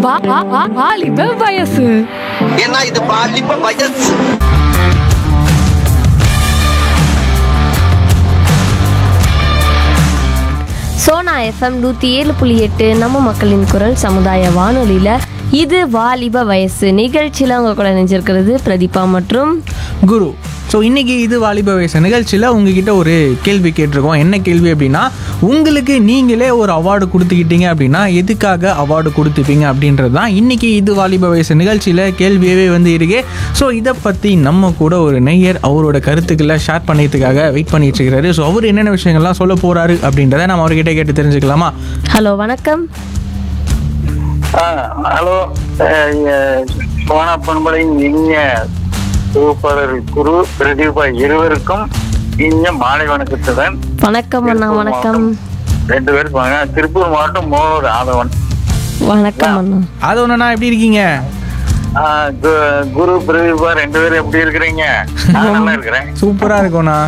வா- வா- வா- வாலிப வயசு ஏன்னா இது பாலிப்ப வயசு சோனா எஃப்எம் நூற்றி ஏழு புள்ளி எட்டு நம்ம மக்களின் குரல் சமுதாய வானொலியில் இது வாலிப வயசு நிகழ்ச்சியில் அவங்க கூட நினைஞ்சிருக்கிறது பிரதீபா மற்றும் குரு ஸோ இன்னைக்கு இது வாலிப வயசு நிகழ்ச்சியில் உங்ககிட்ட ஒரு கேள்வி கேட்டிருக்கோம் என்ன கேள்வி அப்படின்னா உங்களுக்கு நீங்களே ஒரு அவார்டு கொடுத்துக்கிட்டீங்க அப்படின்னா எதுக்காக அவார்டு கொடுத்துப்பீங்க அப்படின்றது தான் இன்னைக்கு இது வாலிப வயசு நிகழ்ச்சியில் கேள்வியவே வந்து இருக்கு ஸோ இதை பற்றி நம்ம கூட ஒரு நெய்யர் அவரோட கருத்துக்களை ஷேர் பண்ணியதுக்காக வெயிட் பண்ணிட்டு இருக்கிறாரு ஸோ அவர் என்னென்ன விஷயங்கள்லாம் சொல்ல போறாரு அப்படின்றத நம்ம அவர்கிட்ட கேட்டு தெரிஞ்சுக்கலாமா ஹலோ வணக்கம் ஆ, ஹலோ சோனா பண்பலையின் இனிய தொகுப்பாளர் குரு பிரதீபா இருவருக்கும் இனிய மாலை வணக்கத்துடன் வணக்கம் அண்ணா வணக்கம் ரெண்டு பேருக்கும் வணக்கம். திருப்பூர் மாவட்டம் மோகனூர் ஆதவன் வணக்கம் அண்ணா அது ஒன்றுண்ணா எப்படி இருக்கீங்க ஆ, கு- குரு பிரதீபா ரெண்டு பேரும் எப்படி இருக்கிறீங்க நான் நல்லா இருக்கிறேன் சூப்பராக இருக்கும்ண்ணா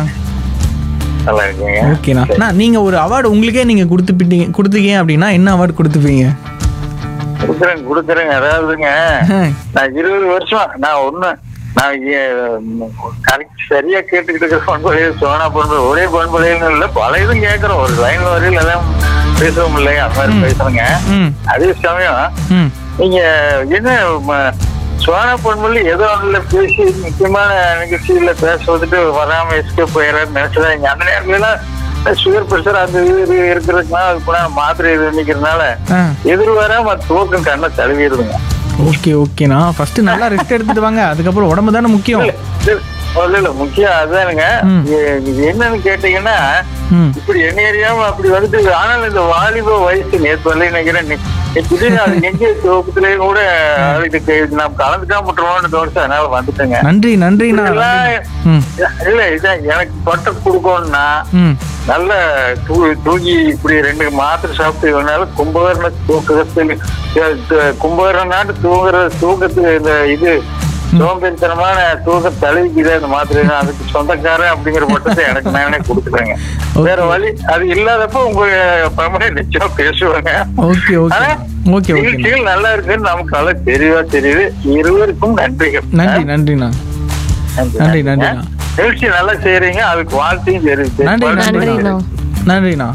நல்லா இருக்கீங்க ஓகேண்ணா அண்ணா நீங்கள் ஒரு அவார்டு உங்களுக்கே நீங்கள் கொடுத்துப்பிட்டீங்க கொடுத்தீங்க அப்படின்னா என்ன அவார்டு கொடுத்துப்பீங்க கொடுக்குறேன் கொடுக்குறேன் அதாவதுங்க நான் இருபது வருஷம் நான் ஒண்ணு நான் கரெக்ட் சரியா கேட்டுக்கிட்டு இருக்கிற பண்பலையே சோனா பண்பலை ஒரே பண்பலைன்னு இல்ல பல இதுவும் கேட்கறோம் ஒரு லைன்ல வரையில் எல்லாம் பேசவும் இல்லையா அந்த மாதிரி பேசுறேங்க ம் அதே சமயம் ம் நீங்க என்ன ம- சோனா பொன்மொழி ஏதோ ஒண்ணுல பேசி முக்கியமான நிகழ்ச்சியில பேச வந்துட்டு வராம எஸ்கேப் போயிடறாரு நினைச்சதாங்க அந்த நேரத்துல எல்லாம் சுகர் பிரஷர் அந்த இது இருக்கிறதுனால அது கூட மாத்திரை இது நிக்கிறதுனால ஆ எதிர் வராம தூக்கம் கண்ணை தழுவிடுதுங்க ஓகே ஓகேண்ணா ஃபர்ஸ்ட் நல்லா ரெஸ்ட் எடுத்துட்டு வாங்க அதுக்கப்புறம் உடம்பு தானே முக்கியம் இல்ல, இல்ல இல்ல முக்கியம் அதுதானுங்க ம். இது- இது என்னன்னு கேட்டீங்கன்னா ம் இப்படி என்ன அறியாம அப்படி வந்துட்டு ஆனால் இந்த வாலிப வயசு நேற்று வரல நினைக்கிறேன் நீ- நீ திடீர்னு அது எங்க துவக்கத்திலேயே கூட இதுக்கு நாம் கலந்துட்டா முட்டுருவோம்னு தோணுச்சு அதனால வந்துட்டேங்க நன்றி நன்றிண்ணா இதெல்லாம் ம் இல்ல இதான் எனக்கு பட்டம் கொடுக்கணும்னா ம் நல்ல தூ- தூங்கி இப்படி ரெண்டு மாத்திரை சாப்பிட்டு இவனால கும்பகரண தூக்கத்தில் கும்பகரண நாட்டு தூங்குற தூக்கத்துக்கு இந்த இது சோம்பேறித்தனமான தூக்க தழுவிக்குது அந்த மாத்திரை நான் அதுக்கு சொந்தக்காரன் அப்படிங்கிற பட்டத்தை எனக்கு நானே கொடுத்துட்டேங்க வேற வழி அது இல்லாதப்ப உங்க பரமனே நிச்சயம் பேசுவாங்க ஓகே ஓகே ஆனா, ஓகே ஓகே நிகழ்ச்சிகள் நல்லா இருக்குன்னு நமக்கு நல்லா தெரியவா தெரியுது இருவருக்கும் நன்றிகள் நன்றி நன்றிண்ணா நன்றி, நன்றிண்ணா. நிகழ்ச்சி நல்லா செய்றீங்க அதுக்கு வாழ்த்தையும் தெரியுது நன்றி நன்றிண்ணா நன்றிண்ணா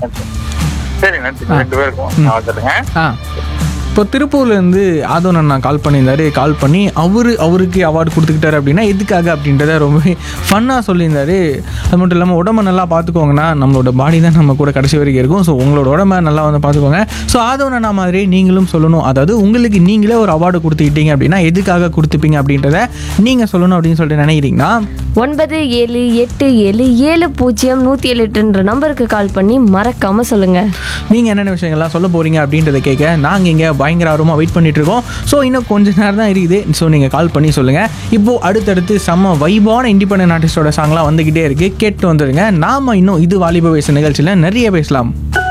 சரி நன்றி ரெண்டு பேருக்கும் நான் வந்துடுறேன் ஆ இப்போ திருப்பூர்லேருந்து ஆதவன் அண்ணா கால் பண்ணியிருந்தாரு கால் பண்ணி அவரு அவருக்கு அவார்டு கொடுத்துக்கிட்டாரு அப்படின்னா எதுக்காக அப்படின்றத ரொம்ப ஃபன்னாக சொல்லியிருந்தாரு அது மட்டும் இல்லாமல் உடம்ப நல்லா பார்த்துக்கோங்கண்ணா நம்மளோட பாடி தான் நம்ம கூட கடைசி வரைக்கும் இருக்கும் ஸோ உங்களோட உடம்ப நல்லா வந்து பார்த்துக்கோங்க ஸோ ஆதவன் அண்ணா மாதிரி நீங்களும் சொல்லணும் அதாவது உங்களுக்கு நீங்களே ஒரு அவார்டு கொடுத்துக்கிட்டீங்க அப்படின்னா எதுக்காக கொடுத்துப்பீங்க அப்படின்றத நீங்கள் சொல்லணும் அப்படின்னு சொல்லிட்டு நினைக்கிறீங்கன்னா ஒன்பது ஏழு எட்டு ஏழு ஏழு பூஜ்ஜியம் நூற்றி ஏழு எட்டுன்ற நம்பருக்கு கால் பண்ணி மறக்காம சொல்லுங்க நீங்கள் என்னென்ன விஷயங்கள்லாம் சொல்ல போகிறீங்க அப்படின்றத கேட்க நாங்கள் இங்கே பயங்கர ஆர்வமாக வெயிட் பண்ணிட்டு இருக்கோம் ஸோ இன்னும் கொஞ்ச நேரம் தான் இருக்குது ஸோ நீங்கள் கால் பண்ணி சொல்லுங்கள் இப்போது அடுத்தடுத்து செம்ம வைபான இண்டிபெண்டன்ட் ஆர்டிஸ்டோட சாங்லாம் வந்துக்கிட்டே இருக்குது கேட்டு வந்துடுங்க நாம இன்னும் இது வாலிப வயசு நிகழ்ச்சியில் நிறைய பேசலாம்